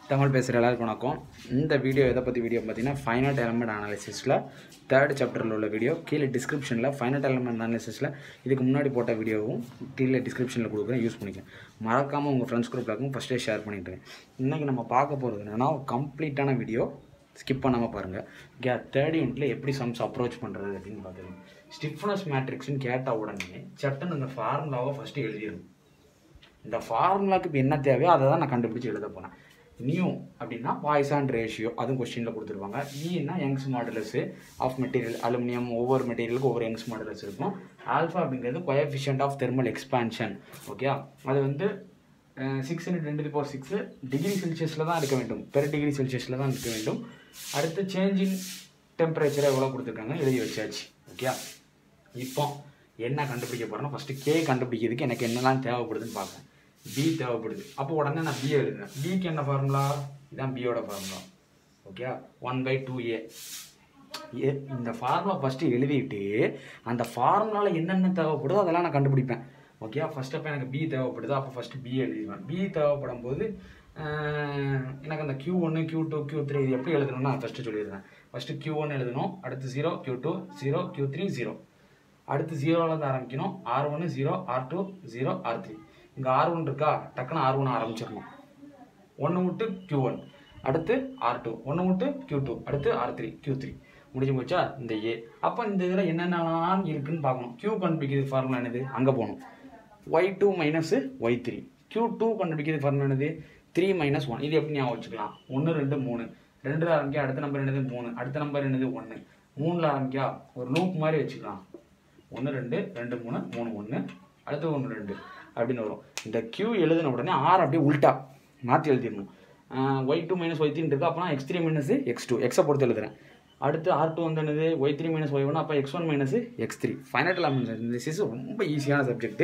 தமிழ் பேசுகிற எல்லாருக்கும் வணக்கம் இந்த வீடியோ எதை பற்றி வீடியோ பார்த்தீங்கன்னா ஃபைனட் எலமெண்ட் அனாலிசிஸில் தேர்ட் சாப்டரில் உள்ள வீடியோ கீழே டிஸ்கிரிப்ஷனில் ஃபைனட் எலமெண்ட் அனாலிசிஸில் இதுக்கு முன்னாடி போட்ட வீடியோவும் கீழே டிஸ்கிரிப்ஷனில் கொடுக்குறேன் யூஸ் பண்ணிக்கேன் மறக்காமல் உங்கள் ஃப்ரெண்ட்ஸ் குரூப்லாக்கும் ஃபஸ்ட்டே ஷேர் பண்ணிட்டுருங்க இன்றைக்கி நம்ம பார்க்க போகிறது என்னென்னா கம்ப்ளீட்டான வீடியோ ஸ்கிப் பண்ணாமல் பாருங்கள் கே தேர்ட் யூனிட்டில் எப்படி சம்ஸ் அப்ரோச் பண்ணுறது அப்படின்னு பார்த்துருங்க ஸ்டிஃப்னஸ் மேட்ரிக்ஸ்னு கேட்ட உடனே சட்டுன்னு இந்த ஃபார்முலாவை ஃபஸ்ட்டு எழுதிடணும் இந்த ஃபார்முலாக்கு இப்போ என்ன தேவையோ அதை தான் நான் கண்டுபிடிச்சி எழுத போனேன் நியூ அப்படின்னா பாய்சான் ரேஷியோ அதுவும் கொஸ்டினில் கொடுத்துருவாங்க ஈனா Young's modulus of material aluminium ஒவ்வொரு மெட்டீரியலுக்கு ஒவ்வொரு யங்ஸ் மாடலஸ் இருக்கும் ஆல்ஃபா அப்படிங்கிறது coefficient of thermal expansion okay அது வந்து சிக்ஸ் இன்ட்டு ரெண்டு பவர் சிக்ஸு டிகிரி செல்சியஸில் தான் இருக்க வேண்டும் பெர் டிகிரி செல்சியஸில் தான் இருக்க வேண்டும் அடுத்து சேஞ்ச் இன் டெம்பரேச்சரை எவ்வளோ கொடுத்துருக்காங்க எழுதி வச்சாச்சு ஓகே இப்போ என்ன கண்டுபிடிக்க போகிறேன்னா ஃபஸ்ட்டு கே கண்டுபிடிக்கிறதுக்கு எனக்கு என்னெல்லாம் தேவைப்படுதுன்னு பார்ப்பேன் பி தேவைப்படுது அப்போ உடனே நான் பி எழுதுறேன் பிக்கு என்ன ஃபார்முலா இதுதான் பியோட formula okay one by two A A இந்த ஃபார்முலா ஃபஸ்ட்டு எழுதிட்டு அந்த ஃபார்முலாவில் என்னென்ன தேவைப்படுதோ அதெல்லாம் நான் கண்டுபிடிப்பேன் ஓகே ஃபஸ்ட் அப்போ எனக்கு பி தேவைப்படுது அப்போ ஃபஸ்ட்டு பி எழுதிடுவேன் பி தேவைப்படும் போது ஆஹ், எனக்கு அந்த க்யூ ஒன்று க்யூ டூ க்யூ த்ரீ இது எப்படி எழுதணும்னு நான் ஃபஸ்ட்டு சொல்லிடுறேன் ஃபஸ்ட்டு க்யூ ஒன் எழுதணும் அடுத்து zero Q two zero Q three zero அடுத்து ஜீரோலேருந்து ஆரம்பிக்கணும் ஆர் ஒன்று zero R two zero R three இங்கே ஆர் ஒன் இருக்கா டக்குன்னு ஆர் ஒன் ஆரம்பிச்சிடணும் ஒன்று விட்டு க்யூ ஒன் அடுத்து ஆர் டூ ஒன்று விட்டு க்யூ டூ அடுத்து ஆர் த்ரீ க்யூ த்ரீ முடிஞ்சு போச்சா இந்த ஏ அப்போ இந்த இதில் என்னென்னலாம் இருக்குன்னு பார்க்கணும் க்யூ கண்டுபிடிக்கிறது ஃபார்முலா என்னது அங்கே போகணும் Y two minus Y three Q two கண்டுபிடிக்கிறது ஃபார்முலா என்னது த்ரீ மைனஸ் ஒன் இது எப்படி ஞாபகம் வச்சுக்கலாம் ஒன்று ரெண்டு மூணு ரெண்டில் ஆரம்பிக்கா அடுத்த நம்பர் என்னது மூணு அடுத்த நம்பர் என்னது ஒன்று மூணில் ஆரம்பிக்கா ஒரு லூப் மாதிரி வச்சுக்கலாம் ஒன்று ரெண்டு ரெண்டு மூணு மூணு ஒன்று அடுத்து ஒன்று ரெண்டு அப்படின்னு வரும் இந்த க்யூ எழுதின உடனே ஆர் அப்படியே உல்ட்டா மாற்றி எழுதிடணும் ஒய் டூ மைனஸ் ஒய் த்ரீன்னு இருக்கு அப்போனா X three minus X two எக்ஸை பொறுத்து எழுதுறேன் அடுத்து ஆர் டூ வந்து என்னது Y three minus Y one அப்போ X one minus X three final analysis ரொம்ப ஈஸியான சப்ஜெக்ட்டு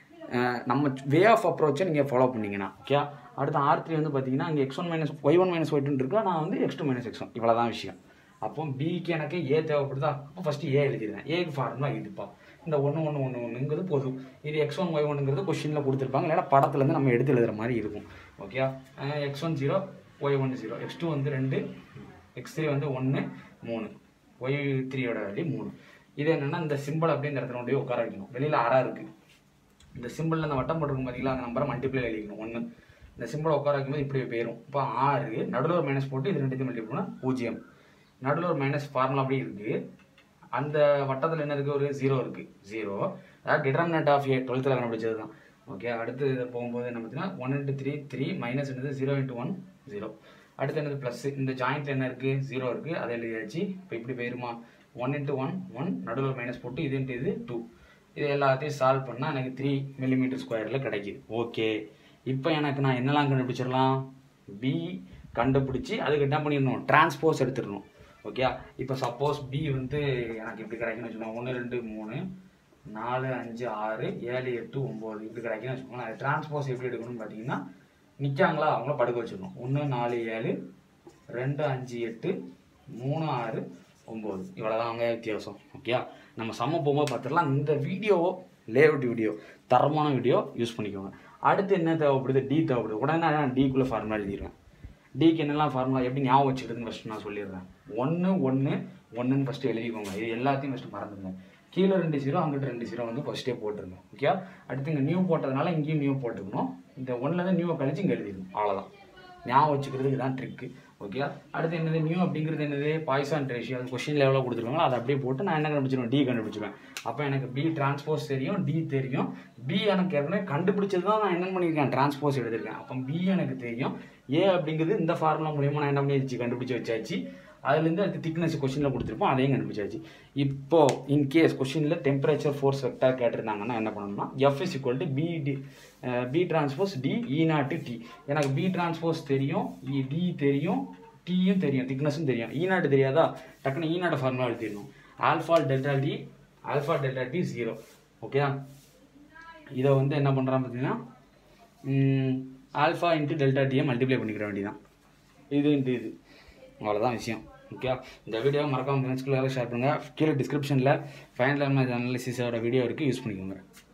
நம்ம வே ஆஃப் அப்ரோச்சை நீங்கள் ஃபாலோ பண்ணீங்கன்னா ஓகே அடுத்து ஆர் த்ரீ வந்து பார்த்தீங்கன்னா இங்கே X one minus Y one minus Y two இருக்கா நான் வந்து X two minus X one இவ்வளோ தான் விஷயம் அப்போ பிக்கு எனக்கு ஏ தேவைப்படுதா அப்போ ஃபஸ்ட்டு ஏ எழுதிடுறேன் ஏக்கு ஃபார்முலா இதுப்பா இந்த ஒன்று ஒன்று ஒன்று ஒன்றுங்கிறது போதும் இது எக்ஸ் ஒன் ஒய் ஒன்றுங்கிறது கொஷினில் கொடுத்துருப்பாங்க இல்லைனா படத்துலேருந்து நம்ம எடுத்து எழுதுற மாதிரி இருக்கும் okay X one zero Y one zero X two வந்து ரெண்டு எக்ஸ் த்ரீ வந்து ஒன்று மூணு ஒய் த்ரீயோட வேல்யூ மூணு இது என்னென்னா இந்த சிம்பிள் அப்படியே இந்த இடத்துல கொண்டு போய் உட்கார வைக்கணும் வெளியில் அறா இருக்குது இந்த சிம்பிளில் அந்த வட்டம் போட்டிருக்கும் பார்த்தீங்களா அந்த நம்பரை மல்டிப்ளை எழுதிக்கணும் ஒன்று இந்த சிம்பிளை உட்கார வைக்கும்போது இப்படி போயிடும் இப்போ ஆறு நடுவில் ஒரு மைனஸ் போட்டு இது ரெண்டுத்தையும் மல்டிப்ளை பண்ணால் பூஜ்ஜியம் நடுவில் ஒரு மைனஸ் ஃபார்முலா அப்படி இருக்குது அந்த வட்டத்தில் என்ன இருக்குது ஒரு ஜீரோ இருக்குது ஜீரோ அதாவது டிட்டர்மினட் ஆஃப் ஏ டுவெல்த்தில் கண்டுபிடிச்சது தான் ஓகே அடுத்து இது போகும்போது என்ன பார்த்தீங்கன்னா one into three three minus என்னது ஜீரோ இன்ட்டு ஒன் ஜீரோ அடுத்து என்னது ப்ளஸ் இந்த ஜாயிண்ட்டில் என்ன இருக்குது ஜீரோ இருக்குது அதை எழுதியாச்சு இப்போ இப்படி போயிருமா ஒன் இன்ட்டு ஒன் ஒன் நடுவில் மைனஸ் போட்டு இது இன்ட்டு இது டூ இது எல்லாத்தையும் சால்வ் பண்ணால் எனக்கு த்ரீ மில்லிமீட்டர் ஸ்கொயரில் கிடைக்குது ஓகே இப்போ எனக்கு நான் என்னெல்லாம் கண்டுபிடிச்சிடலாம் பி கண்டுபிடிச்சி அதுக்கு என்ன பண்ணிடணும் டிரான்ஸ்போஸ் எடுத்துடணும் ஓகே இப்போ சப்போஸ் பி வந்து எனக்கு இப்படி கிடைக்குன்னு வச்சுக்கோங்க ஒன்று ரெண்டு மூணு நாலு அஞ்சு ஆறு ஏழு எட்டு ஒம்பது இப்படி கிடைக்குன்னு வச்சுக்கோங்களேன் அது டிரான்ஸ்போஸ் எப்படி எடுக்கணும்னு பார்த்தீங்கன்னா நிற்காங்களா அவங்கள படுக்க வச்சிடணும் ஒன்று நாலு ஏழு ரெண்டு அஞ்சு எட்டு மூணு ஆறு ஒம்பது இவ்வளோதான் அவங்க வித்தியாசம் ஓகே நம்ம சம்ம போகும்போது பார்த்துடலாம் இந்த வீடியோவோ லேஅவுட் வீடியோ தரமான வீடியோ யூஸ் பண்ணிக்கோங்க அடுத்து என்ன தேவைப்படுது டி தேவைப்படுது உடனே நான் டிக்குள்ளே ஃபார்முலா எழுதிடுவேன் டிக்கு என்னெல்லாம் ஃபார்முலா எப்படி ஞாபகம் வச்சுக்கிறதுன்னு ஃபஸ்ட்டு நான் சொல்லிடுறேன் ஒன்று ஒன்று ஒன்றுன்னு ஃபஸ்ட்டு எழுதிக்கோங்க இது எல்லாத்தையும் ஃபஸ்ட்டு மறந்துடுங்க கீழே ரெண்டு ஜீரோ அங்கிட்டு ரெண்டு ஜீரோ வந்து ஃபஸ்ட்டே போட்டுருங்க ஓகே அடுத்து இங்கே நியூ போட்டதுனால இங்கேயும் நியூ போட்டுக்கணும் இந்த ஒன்றுலேருந்து நியூவை கழிச்சு இங்கே எழுதிடணும் அவ்வளோதான் ஞாபகம் வச்சுக்கிறதுக்கு தான் ட்ரிக்கு ஓகே அடுத்து என்னது நியூ அப்படிங்கிறது என்னது பாய்சான் ரேஷியோ அது கொஷின் லெவலில் கொடுத்துருக்காங்களோ அதை அப்படியே போட்டு நான் என்ன கண்டுபிடிச்சிருவேன் டி கண்டுபிடிச்சிருவேன் அப்போ எனக்கு பி டிரான்ஸ்போஸ் தெரியும் டி தெரியும் பி எனக்கு ஏற்கனவே கண்டுபிடிச்சது தான் நான் என்ன பண்ணியிருக்கேன் டிரான்ஸ்போஸ் எடுத்திருக்கேன் அப்போ பி எனக்கு தெரியும் ஏ அப்படிங்கிறது இந்த ஃபார்முலா மூலியமாக நான் என்ன பண்ணி வச்சு கண்டுபிடிச்சி வச்சாச்சு அதுலேருந்து அடுத்து திக்னஸ் கொஷினில் கொடுத்துருப்போம் அதையும் கண்டுபிடிச்சாச்சு இப்போ இன் கேஸ் கொஷினில் டெம்பரேச்சர் ஃபோர்ஸ் வெக்டார் கேட்டிருந்தாங்கன்னா என்ன பண்ணணும்னா F is equal to P T P transpose T E nought T எனக்கு பி டிரான்ஸ்போஸ் தெரியும் டி தெரியும் டியும் தெரியும் திக்னஸும் தெரியும் ஈ நாட்டு தெரியாதா டக்குன்னு ஈ நாட்டு ஃபார்முலா எழுதிடணும் alpha delta T alpha delta T zero okay இதை வந்து என்ன பண்ணுறான் பார்த்தீங்கன்னா ஆல்ஃபா இன்ட்டு டெல்டா டியை மல்டிப்ளை பண்ணிக்கிற வேண்டியதான் இது இன்ட்டு இது அவ்வளோதான் விஷயம் ஓகே இந்த வீடியோ மறக்காம ஃப்ரெண்ட்ஸ்க்குள்ள ஷேர் பண்ணுங்கள் கீழே டிஸ்கிரிப்ஷனில் ஃபைனல் அனாலிசிஸோட வீடியோ இருக்குது யூஸ் பண்ணிக்கோங்க